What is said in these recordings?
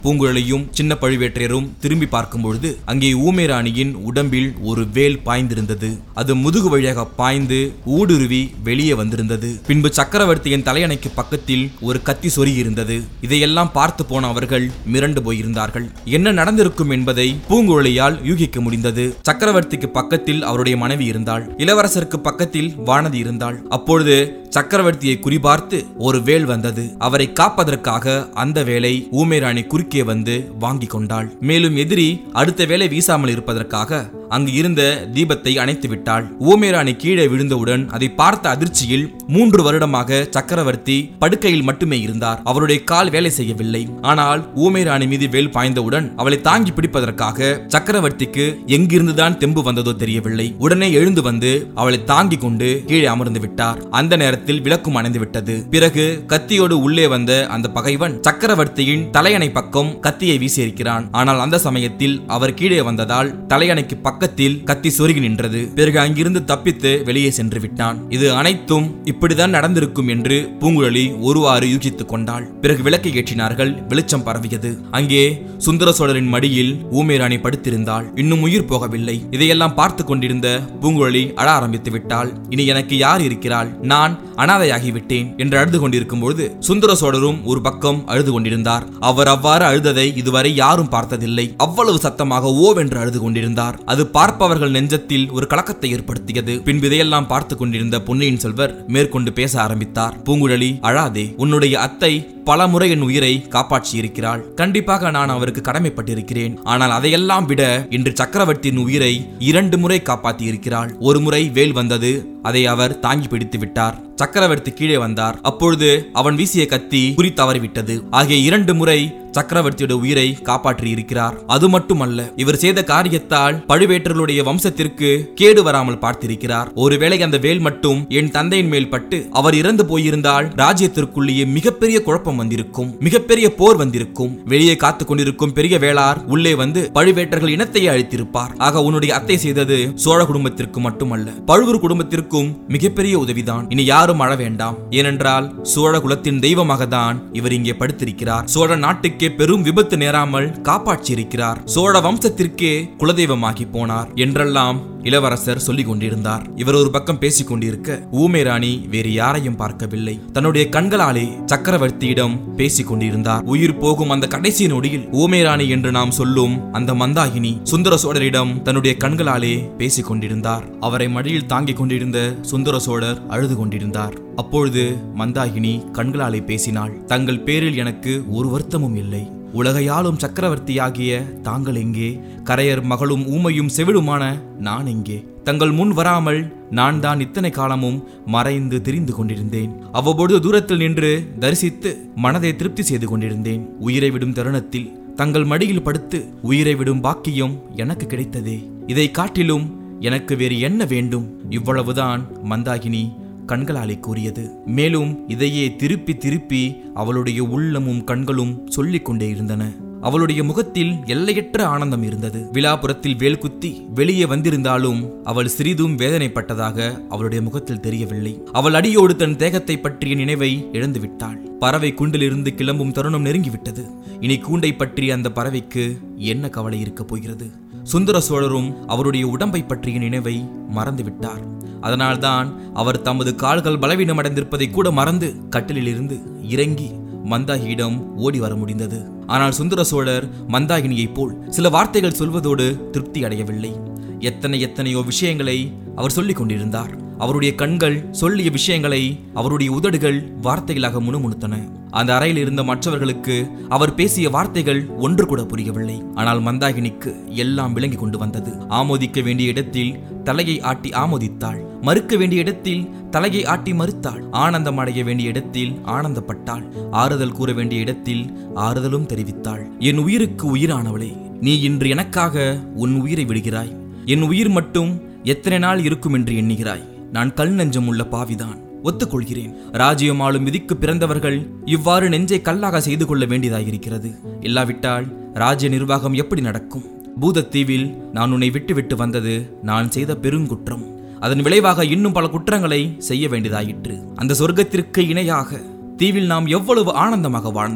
பூங்குழலியும் சின்ன பழுவேற்றையரும் திரும்பி பார்க்கும் பொழுது அங்கே ஊமை ராணியின் உடம்பில் ஒரு வேல் பாய்ந்திருந்தது அது முதுகு வழியாக பாய்ந்து ஊடுருவி வெளியே வந்திருந்தது பின்பு சக்கரவர்த்தியின் தலையணைக்கு பக்கத்தில் ஒரு கத்தி சொருகி இருந்தது இதையெல்லாம் பார்த்து போன அவர்கள் மிரண்டு போயிருந்தார்கள் என்ன நடந்திருக்கும் என்பதை பூங்குழலியால் யூகிக்க முடிந்தது சக்கரவர்த்திக்கு பக்கத்தில் அவருடைய மனைவி இருந்தாள் இளவரசருக்கு பக்கத்தில் வானதி இருந்தாள் அப்பொழுது சக்கரவர்த்தியை குறிபார்த்து ஒரு வேல் வந்தது அவரை காப்பதற்காக அந்த வேலை ஊமைராணி குறுக்கே வந்து வாங்கி கொண்டாள் மேலும் எதிரி அடுத்த வேலை வீசாமல் இருப்பதற்காக அங்கு இருந்த தீபத்தை அணைத்து விட்டாள் ஊமைராணி கீழே விழுந்தவுடன் அதை பார்த்த அதிர்ச்சியில் மூன்று வருடமாக சக்கரவர்த்தி படுக்கையில் மட்டுமே இருந்தார் அவருடைய கால் வேலை செய்யவில்லை ஆனால் ஊமைராணி மீது வேல் பாய்ந்தவுடன் அவளை தாங்கி பிடிப்பதற்காக சக்கரவர்த்திக்கு எங்கிருந்துதான் தெம்பு வந்ததோ தெரியவில்லை உடனே எழுந்து வந்து அவளை தாங்கி கொண்டு கீழே அமர்ந்து விட்டார் அந்த நேரத்தில் விளக்கும் அணைந்து விட்டது பிறகு கத்தியோடு உள்ளே வந்த அந்த பகைவன் சக்கரவர்த்தியின் தலையணை பக்கம் கத்தியை வீசியிருக்கிறான் ஆனால் அந்த சமயத்தில் அவர் கீழே வந்ததால் தலையணைக்கு பக்கத்தில் கத்தி சொருகி நின்றது பிறகு அங்கிருந்து தப்பித்து வெளியே சென்று விட்டான் இது அனைத்தும் இப்படிதான் நடந்திருக்கும் என்று பூங்குழலி ஒருவாறு யூகித்துக் கொண்டாள் பிறகு விளக்கை ஏற்றினார்கள் வெளிச்சம் பரவியது அங்கே சுந்தர சோழரின் மடியில் ஊமேராணி படுத்திருந்தாள் இன்னும் உயிர் போகவில்லை இதையெல்லாம் பார்த்து கொண்டிருந்த பூங்குழலி அழ ஆரம்பித்து விட்டாள் இனி எனக்கு யார் இருக்கிறாள் நான் அனாதையாகிவிட்டேன் என்று அழுது கொண்டிருக்கும் பொழுது சுந்தர சோழரும் ஒரு பக்கம் அழுது கொண்டிருந்தார் அவர் அவ்வாறு அழுததை இதுவரை யாரும் பார்த்ததில்லை அவ்வளவு சத்தமாக ஓவென்று அழுது கொண்டிருந்தார் அது பார்ப்பவர்கள் நெஞ்சத்தில் ஒரு கலக்கத்தை ஏற்படுத்தியது பின்பு இதையெல்லாம் பார்த்து கொண்டிருந்த பொன்னியின் செல்வர் மேற்கொண்டு பேச ஆரம்பித்தார் பூங்குழலி அழாதே உன்னுடைய அத்தை பல முறை என் உயிரை காப்பாற்றி இருக்கிறாள் கண்டிப்பாக நான் அவருக்கு கடமைப்பட்டிருக்கிறேன் ஆனால் அதையெல்லாம் விட இன்று சக்கரவர்த்தியின் உயிரை இரண்டு முறை காப்பாற்றி இருக்கிறாள் ஒரு முறை வேல் வந்தது அதை அவர் தாங்கி பிடித்து விட்டார் சக்கரவர்த்தி கீழே வந்தார் அப்பொழுது அவன் வீசிய கத்தி குறி தவறிவிட்டது ஆகிய இரண்டு முறை சக்கரவர்த்தியோட உயிரை காப்பாற்றி இருக்கிறார் அது மட்டுமல்ல இவர் செய்த காரியத்தால் பழுவேற்றர்களுடைய வம்சத்திற்கு கேடு வராமல் பார்த்திருக்கிறார் ஒருவேளை அந்த வேல் மட்டும் என் தந்தையின் மேல் பட்டு அவர் இறந்து போயிருந்தால் ராஜ்யத்திற்குள்ளேயே மிகப்பெரிய குழப்பம் வந்திருக்கும் மிகப்பெரிய போர் வந்திருக்கும் வெளியே காத்து கொண்டிருக்கும் பெரிய வேளார் உள்ளே வந்து பழுவேற்றர்கள் இனத்தையே அழித்திருப்பார் ஆக உன்னுடைய அத்தை செய்தது சோழ குடும்பத்திற்கு மட்டுமல்ல பழுவூர் குடும்பத்திற்கும் மிகப்பெரிய உதவிதான் இனி யாரும் அழ வேண்டாம் ஏனென்றால் சோழ குலத்தின் தெய்வமாக தான் இவர் இங்கே படுத்திருக்கிறார் சோழ நாட்டுக்கே பெரும் விபத்து நேராமல் காப்பாற்றியிருக்கிறார் சோழ வம்சத்திற்கே குலதெய்வமாகி போனார் என்றெல்லாம் இளவரசர் சொல்லிக் கொண்டிருந்தார் இவர் ஒரு பக்கம் பேசிக் கொண்டிருக்க ஊமை ராணி வேறு யாரையும் பார்க்கவில்லை தன்னுடைய கண்களாலே சக்கரவர்த்தியிடம் பேசிக் கொண்டிருந்தார் உயிர் போகும் அந்த கடைசி நொடியில் ஊமை ராணி என்று நாம் சொல்லும் அந்த மந்தாகினி சுந்தர சோழரிடம் தன்னுடைய கண்களாலே பேசிக் கொண்டிருந்தார் அவரை மடியில் தாங்கிக் கொண்டிருந்த சுந்தர சோழர் அழுது கொண்டிருந்தார் அப்பொழுது மந்தாகினி கண்களாலே பேசினாள் தங்கள் பேரில் எனக்கு ஒரு வருத்தமும் இல்லை உலகையாளும் சக்கரவர்த்தியாகிய தாங்கள் எங்கே கரையர் மகளும் ஊமையும் செவிடுமான நான் எங்கே தங்கள் முன் வராமல் நான் தான் இத்தனை காலமும் மறைந்து திரிந்து கொண்டிருந்தேன் அவ்வப்பொழுது தூரத்தில் நின்று தரிசித்து மனதை திருப்தி செய்து கொண்டிருந்தேன் உயிரை விடும் தருணத்தில் தங்கள் மடியில் படுத்து உயிரை விடும் பாக்கியம் எனக்கு கிடைத்ததே இதை காட்டிலும் எனக்கு வேறு என்ன வேண்டும் இவ்வளவுதான் மந்தாகினி கண்களாலே கூறியது மேலும் இதையே திருப்பி திருப்பி அவளுடைய உள்ளமும் கண்களும் சொல்லிக் கொண்டே இருந்தன அவளுடைய முகத்தில் எல்லையற்ற ஆனந்தம் இருந்தது விழாபுரத்தில் வேல் குத்தி வெளியே வந்திருந்தாலும் அவள் சிறிதும் வேதனைப்பட்டதாக அவளுடைய முகத்தில் தெரியவில்லை அவள் அடியோடு தன் தேகத்தை பற்றிய நினைவை இழந்து விட்டாள் பறவை கூண்டிலிருந்து கிளம்பும் தருணம் நெருங்கிவிட்டது இனி கூண்டை பற்றிய அந்த பறவைக்கு என்ன கவலை இருக்கப் போகிறது சுந்தர சோழரும் அவருடைய உடம்பை பற்றிய நினைவை மறந்துவிட்டார் அதனால்தான் அவர் தமது கால்கள் பலவீனமடைந்திருப்பதை கூட மறந்து கட்டிலிலிருந்து இறங்கி மந்தாகியிடம் ஓடி வர முடிந்தது ஆனால் சுந்தர சோழர் மந்தாகினியைப் போல் சில வார்த்தைகள் சொல்வதோடு திருப்தி அடையவில்லை எத்தனை எத்தனையோ விஷயங்களை அவர் சொல்லிக் கொண்டிருந்தார் அவருடைய கண்கள் சொல்லிய விஷயங்களை அவருடைய உதடுகள் வார்த்தைகளாக முணுமுணுத்தன அந்த அறையில் இருந்த மற்றவர்களுக்கு அவர் பேசிய வார்த்தைகள் ஒன்று கூட புரியவில்லை ஆனால் மந்தாகினிக்கு எல்லாம் விளங்கி கொண்டு வந்தது ஆமோதிக்க வேண்டிய இடத்தில் தலையை ஆட்டி ஆமோதித்தாள் மறுக்க வேண்டிய இடத்தில் தலையை ஆட்டி மறுத்தாள் ஆனந்தம் அடைய வேண்டிய இடத்தில் ஆனந்தப்பட்டாள் ஆறுதல் கூற வேண்டிய இடத்தில் ஆறுதலும் தெரிவித்தாள் என் உயிருக்கு உயிரானவளே நீ இன்று எனக்காக உன் உயிரை விடுகிறாய் என் உயிர் மட்டும் எத்தனை நாள் இருக்கும் என்று எண்ணுகிறாய் நான் கல் நெஞ்சம் உள்ள பாவிதான் ஒத்துக்கொள்கிறேன் ராஜ்யம் ஆளும் விதிக்கு பிறந்தவர்கள் இவ்வாறு நெஞ்சை கல்லாக செய்து கொள்ள வேண்டியதாயிருக்கிறது இல்லாவிட்டால் ராஜ்ய நிர்வாகம் எப்படி நடக்கும் பூதத்தீவில் நான் உன்னை விட்டு விட்டு வந்தது நான் செய்த பெருங்குற்றம் அதன் விளைவாக இன்னும் பல குற்றங்களை செய்ய வேண்டியதாயிற்று அந்த சொர்க்கத்திற்கு இணையாக தீவில் நாம் எவ்வளவு ஆனந்தமாக வாழ்ந்தோம்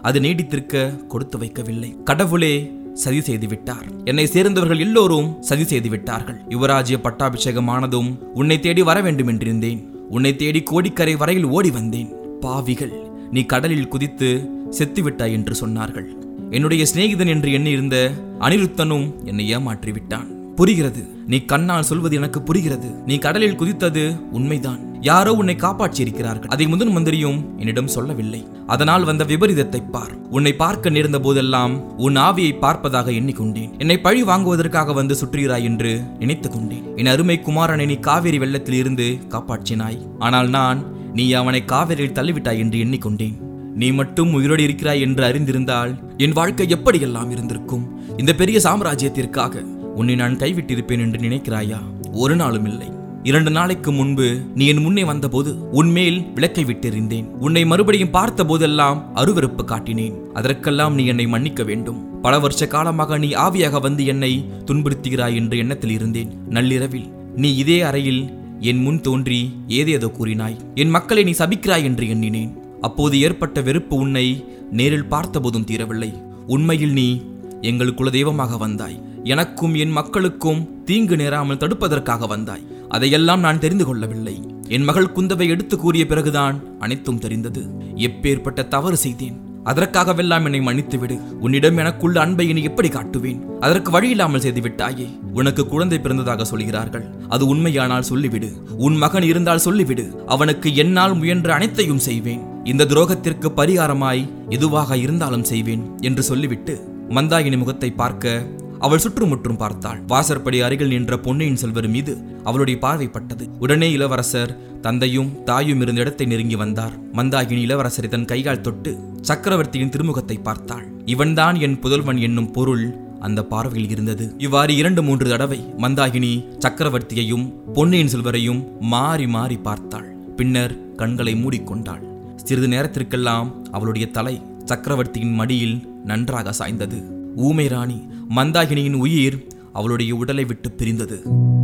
அது நீடித்திருக்க கொடுத்து வைக்கவில்லை கடவுளே சதி செய்து விட்டார் என்னை சேர்ந்தவர்கள் எல்லோரும் சதி செய்து விட்டார்கள் யுவராஜ்ய பட்டாபிஷேகமானதும் உன்னை தேடி வர வேண்டும் என்றிருந்தேன் உன்னை தேடி கோடிக்கரை வரையில் ஓடி வந்தேன் பாவிகள் நீ கடலில் குதித்து செத்துவிட்டாய் என்று சொன்னார்கள் என்னுடைய சிநேகிதன் என்று எண்ணியிருந்த அனிருத்தனும் என்னை ஏமாற்றி விட்டான் புரிகிறது நீ கண்ணால் சொல்வது எனக்கு புரிகிறது நீ கடலில் குதித்தது உண்மைதான் யாரோ உன்னை காப்பாற்றியிருக்கிறார்கள் அதை முதன் மந்திரியும் என்னிடம் சொல்லவில்லை அதனால் வந்த விபரீதத்தை பார் உன்னை பார்க்க நேர்ந்த போதெல்லாம் உன் ஆவியை பார்ப்பதாக எண்ணிக்கொண்டேன் என்னை பழி வாங்குவதற்காக வந்து சுற்றுகிறாய் என்று நினைத்துக் கொண்டேன் என் அருமை குமாரனை நீ காவேரி வெள்ளத்தில் இருந்து காப்பாற்றினாய் ஆனால் நான் நீ அவனை காவேரியில் தள்ளிவிட்டாய் என்று எண்ணிக்கொண்டேன் நீ மட்டும் உயிரோடு இருக்கிறாய் என்று அறிந்திருந்தால் என் வாழ்க்கை எப்படியெல்லாம் இருந்திருக்கும் இந்த பெரிய சாம்ராஜ்யத்திற்காக உன்னை நான் கைவிட்டிருப்பேன் என்று நினைக்கிறாயா ஒரு நாளும் இல்லை இரண்டு நாளைக்கு முன்பு நீ என் முன்னே வந்தபோது உன்மேல் விளக்கை விட்டிருந்தேன் உன்னை மறுபடியும் பார்த்த போதெல்லாம் அருவருப்பு காட்டினேன் அதற்கெல்லாம் நீ என்னை மன்னிக்க வேண்டும் பல வருஷ காலமாக நீ ஆவியாக வந்து என்னை துன்புறுத்துகிறாய் என்ற எண்ணத்தில் இருந்தேன் நள்ளிரவில் நீ இதே அறையில் என் முன் தோன்றி ஏதேதோ கூறினாய் என் மக்களை நீ சபிக்கிறாய் என்று எண்ணினேன் அப்போது ஏற்பட்ட வெறுப்பு உன்னை நேரில் பார்த்தபோதும் தீரவில்லை உண்மையில் நீ எங்கள் குலதெய்வமாக வந்தாய் எனக்கும் என் மக்களுக்கும் தீங்கு நேராமல் தடுப்பதற்காக வந்தாய் அதையெல்லாம் நான் தெரிந்து கொள்ளவில்லை என் மகள் குந்தவை எடுத்து கூறிய பிறகுதான் அனைத்தும் தெரிந்தது எப்பேற்பட்ட தவறு செய்தேன் அதற்காகவெல்லாம் என்னை மன்னித்துவிடு உன்னிடம் எனக்குள்ள அன்பை இனி எப்படி காட்டுவேன் அதற்கு வழி இல்லாமல் செய்து விட்டாயே உனக்கு குழந்தை பிறந்ததாக சொல்கிறார்கள் அது உண்மையானால் சொல்லிவிடு உன் மகன் இருந்தால் சொல்லிவிடு அவனுக்கு என்னால் முயன்ற அனைத்தையும் செய்வேன் இந்த துரோகத்திற்கு பரிகாரமாய் எதுவாக இருந்தாலும் செய்வேன் என்று சொல்லிவிட்டு மந்தாகினி முகத்தை பார்க்க அவள் சுற்றுமுற்றும் பார்த்தாள் வாசற்படி அருகில் நின்ற பொன்னியின் செல்வர் மீது அவளுடைய பார்வைப்பட்டது உடனே இளவரசர் தந்தையும் தாயும் இருந்த இடத்தை நெருங்கி வந்தார் மந்தாகினி இளவரசரை தன் கைகால் தொட்டு சக்கரவர்த்தியின் திருமுகத்தை பார்த்தாள் இவன்தான் என் புதல்வன் என்னும் பொருள் அந்த பார்வையில் இருந்தது இவ்வாறு இரண்டு மூன்று தடவை மந்தாகினி சக்கரவர்த்தியையும் பொன்னியின் செல்வரையும் மாறி மாறி பார்த்தாள் பின்னர் கண்களை மூடிக்கொண்டாள் சிறிது நேரத்திற்கெல்லாம் அவளுடைய தலை சக்கரவர்த்தியின் மடியில் நன்றாக சாய்ந்தது ஊமை ராணி மந்தாகினியின் உயிர் அவளுடைய உடலை விட்டு பிரிந்தது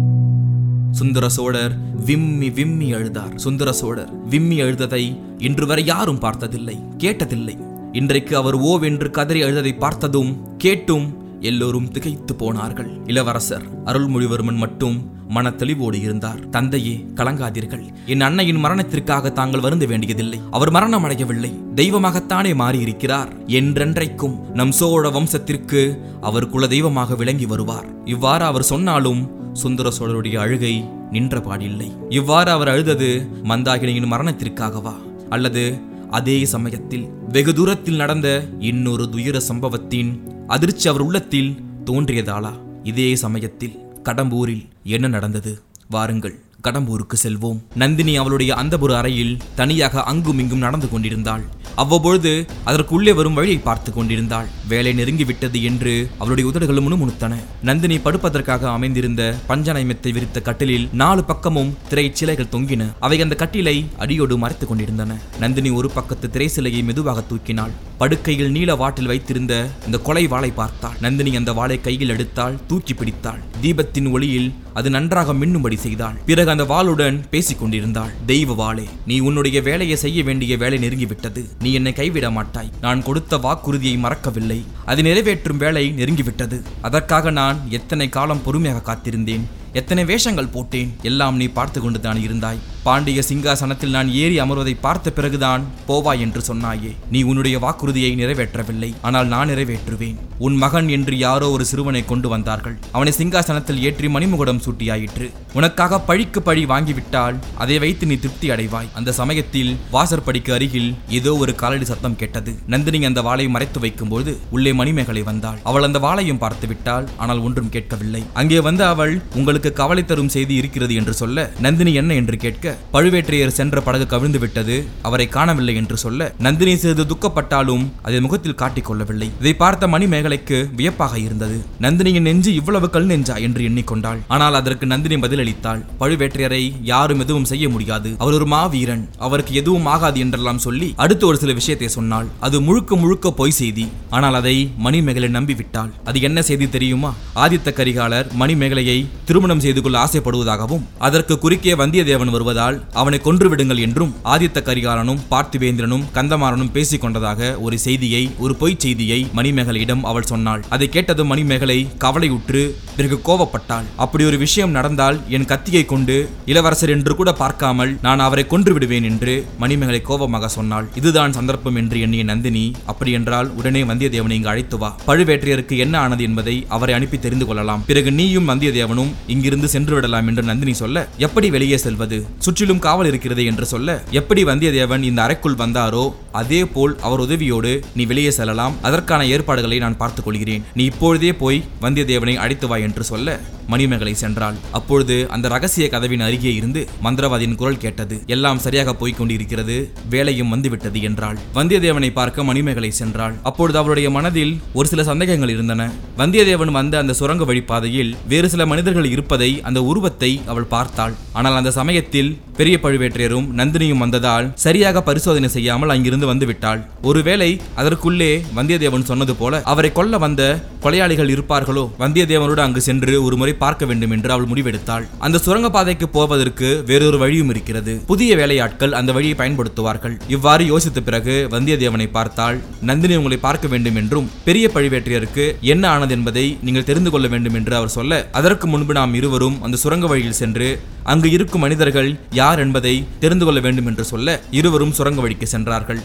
சுந்தர சோழர் விம்மி விம்மி அழுதார் சுந்தர சோழர் விம்மி அழுததை இன்று வரை யாரும் பார்த்ததில்லை கேட்டதில்லை இன்றைக்கு அவர் ஓவென்று கதறி அழுததை பார்த்ததும் கேட்டும் எல்லோரும் திகைத்து போனார்கள் இளவரசர் அருள்மொழிவர்மன் மட்டும் மன தெளிவோடு இருந்தார் தந்தையே கலங்காதீர்கள் என் அன்னையின் மரணத்திற்காக தாங்கள் வருந்த வேண்டியதில்லை அவர் மரணம் அடையவில்லை தெய்வமாகத்தானே மாறியிருக்கிறார் என்றென்றைக்கும் நம் சோழ வம்சத்திற்கு அவர் குல தெய்வமாக விளங்கி வருவார் இவ்வாறு அவர் சொன்னாலும் சுந்தர சோழருடைய அழுகை நின்ற பாடில்லை இவ்வாறு அவர் அழுதது மந்தாகினியின் மரணத்திற்காகவா அல்லது அதே சமயத்தில் வெகு தூரத்தில் நடந்த இன்னொரு துயர சம்பவத்தின் அதிர்ச்சி அவர் உள்ளத்தில் தோன்றியதாலா இதே சமயத்தில் கடம்பூரில் என்ன நடந்தது வாருங்கள் கடம்பூருக்கு செல்வோம் நந்தினி அவளுடைய அந்தபுர அறையில் தனியாக அங்கும் இங்கும் நடந்து கொண்டிருந்தாள் அவ்வப்பொழுது அதற்குள்ளே வரும் வழியை பார்த்து கொண்டிருந்தாள் வேலை நெருங்கிவிட்டது என்று அவளுடைய உதடுகள் முணுமுணுத்தன நந்தினி படுப்பதற்காக அமைந்திருந்த பஞ்சனை மெத்தை விரித்த கட்டிலில் நாலு பக்கமும் திரை சிலைகள் தொங்கின அவை அந்த கட்டிலை அடியோடு மறைத்துக் கொண்டிருந்தன நந்தினி ஒரு பக்கத்து திரை சிலையை மெதுவாக தூக்கினாள் படுக்கையில் நீல வாட்டில் வைத்திருந்த இந்த கொலை வாளை பார்த்தாள் நந்தினி அந்த வாளை கையில் எடுத்தாள் தூக்கி பிடித்தாள் தீபத்தின் ஒளியில் அது நன்றாக மின்னும்படி செய்தாள் பிறகு அந்த வாளுடன் பேசிக் கொண்டிருந்தாள் தெய்வ வாளே நீ உன்னுடைய வேலையை செய்ய வேண்டிய வேலை நெருங்கிவிட்டது நீ என்னை கைவிட மாட்டாய் நான் கொடுத்த வாக்குறுதியை மறக்கவில்லை அதை நிறைவேற்றும் வேலை நெருங்கிவிட்டது அதற்காக நான் எத்தனை காலம் பொறுமையாக காத்திருந்தேன் எத்தனை வேஷங்கள் போட்டேன் எல்லாம் நீ பார்த்து கொண்டு தான் இருந்தாய் பாண்டிய சிங்காசனத்தில் நான் ஏறி அமர்வதை பார்த்த பிறகுதான் போவாய் என்று சொன்னாயே நீ உன்னுடைய வாக்குறுதியை நிறைவேற்றவில்லை ஆனால் நான் நிறைவேற்றுவேன் உன் மகன் என்று யாரோ ஒரு சிறுவனை கொண்டு வந்தார்கள் அவனை சிங்காசனத்தில் ஏற்றி மணிமுகுடம் சூட்டியாயிற்று உனக்காக பழிக்கு பழி வாங்கிவிட்டால் அதை வைத்து நீ திருப்தி அடைவாய் அந்த சமயத்தில் வாசற்படிக்கு அருகில் ஏதோ ஒரு காலடி சத்தம் கேட்டது நந்தினி அந்த வாளை மறைத்து வைக்கும்போது உள்ளே மணிமேகலை வந்தாள் அவள் அந்த வாளையும் பார்த்து விட்டாள் ஆனால் ஒன்றும் கேட்கவில்லை அங்கே வந்து அவள் உங்களுக்கு கவலை தரும் செய்தி இருக்கிறது என்று சொல்ல நந்தினி என்ன என்று கேட்க பழுவேற்றையர் சென்ற படகு கவிழ்ந்து விட்டது அவரை காணவில்லை என்று சொல்ல நந்தினி சிறிது துக்கப்பட்டாலும் அதை முகத்தில் காட்டிக் கொள்ளவில்லை இதை பார்த்த மணிமேகலை மணிமேகலைக்கு வியப்பாக இருந்தது நந்தினியின் நெஞ்சு இவ்வளவு கல் நெஞ்சா என்று எண்ணிக்கொண்டாள் ஆனால் அதற்கு நந்தினி பதிலளித்தாள் பழுவேற்றையரை யாரும் எதுவும் செய்ய முடியாது அவர் ஒரு மாவீரன் அவருக்கு எதுவும் ஆகாது என்றெல்லாம் சொல்லி அடுத்து ஒரு சில விஷயத்தை சொன்னாள் அது முழுக்க முழுக்க பொய் செய்தி ஆனால் அதை மணிமேகலை நம்பிவிட்டாள் அது என்ன செய்தி தெரியுமா ஆதித்த கரிகாலர் மணிமேகலையை திருமணம் செய்து கொள்ள ஆசைப்படுவதாகவும் அதற்கு குறுக்கே வந்தியத்தேவன் வருவதால் அவனை கொன்று விடுங்கள் என்றும் ஆதித்த கரிகாலனும் பார்த்திவேந்திரனும் கந்தமாறனும் பேசிக் கொண்டதாக ஒரு செய்தியை ஒரு பொய்ச் செய்தியை மணிமேகலையிடம் அவள் சொன்னாள் அதை கேட்டதும் மணிமேகலை கவலையுற்று பிறகு கோவப்பட்டாள் அப்படி ஒரு விஷயம் நடந்தால் என் கத்தியை கொண்டு இளவரசர் என்று கூட பார்க்காமல் நான் அவரை கொன்று விடுவேன் என்று மணிமேகலை கோபமாக சொன்னாள் இதுதான் சந்தர்ப்பம் என்று எண்ணிய நந்தினி அப்படி என்றால் உடனே வந்தியத்தேவனை இங்கு அழைத்து வா பழுவேற்றையருக்கு என்ன ஆனது என்பதை அவரை அனுப்பி தெரிந்து கொள்ளலாம் பிறகு நீயும் வந்தியத்தேவனும் இங்கிருந்து சென்று விடலாம் என்று நந்தினி சொல்ல எப்படி வெளியே செல்வது சுற்றிலும் காவல் இருக்கிறது என்று சொல்ல எப்படி வந்தியத்தேவன் இந்த அறைக்குள் வந்தாரோ அதே போல் அவர் உதவியோடு நீ வெளியே செல்லலாம் அதற்கான ஏற்பாடுகளை நான் பார்த்துக் கொள்கிறேன் நீ இப்பொழுதே போய் வந்தியத்தேவனை அழைத்து வா என்று சொல்ல மணிமேகலை சென்றாள் அப்பொழுது அந்த ரகசிய கதவின் அருகே இருந்து மந்திரவாதியின் குரல் கேட்டது எல்லாம் சரியாக போய்க் கொண்டிருக்கிறது வேலையும் வந்துவிட்டது என்றாள் வந்தியத்தேவனை பார்க்க மணிமேகலை சென்றாள் அப்பொழுது அவளுடைய மனதில் ஒரு சில சந்தேகங்கள் இருந்தன வந்தியத்தேவன் வந்த அந்த சுரங்க வழிப்பாதையில் வேறு சில மனிதர்கள் இருப்பதை அந்த உருவத்தை அவள் பார்த்தாள் ஆனால் அந்த சமயத்தில் பெரிய பழுவேற்றையரும் நந்தினியும் வந்ததால் சரியாக பரிசோதனை செய்யாமல் அங்கிருந்து வந்து விட்டாள் ஒருவேளை அதற்குள்ளே வந்தியத்தேவன் சொன்னது போல அவரை கொல்ல வந்த கொலையாளிகள் இருப்பார்களோ வந்தியத்தேவனோடு அங்கு சென்று ஒரு முறை பார்க்க வேண்டும் என்று அவள் முடிவெடுத்தாள் அந்த சுரங்கப்பாதைக்கு போவதற்கு வேறொரு வழியும் இருக்கிறது புதிய வேலையாட்கள் அந்த வழியை பயன்படுத்துவார்கள் இவ்வாறு யோசித்த பிறகு வந்தியத்தேவனை பார்த்தால் நந்தினி உங்களை பார்க்க வேண்டும் என்றும் பெரிய பழுவேற்றையருக்கு என்ன ஆனது என்பதை நீங்கள் தெரிந்து கொள்ள வேண்டும் என்று அவர் சொல்ல அதற்கு முன்பு நாம் இருவரும் அந்த சுரங்க வழியில் சென்று அங்கு இருக்கும் மனிதர்கள் யார் என்பதை தெரிந்து கொள்ள வேண்டும் என்று சொல்ல இருவரும் சுரங்க வழிக்கு சென்றார்கள்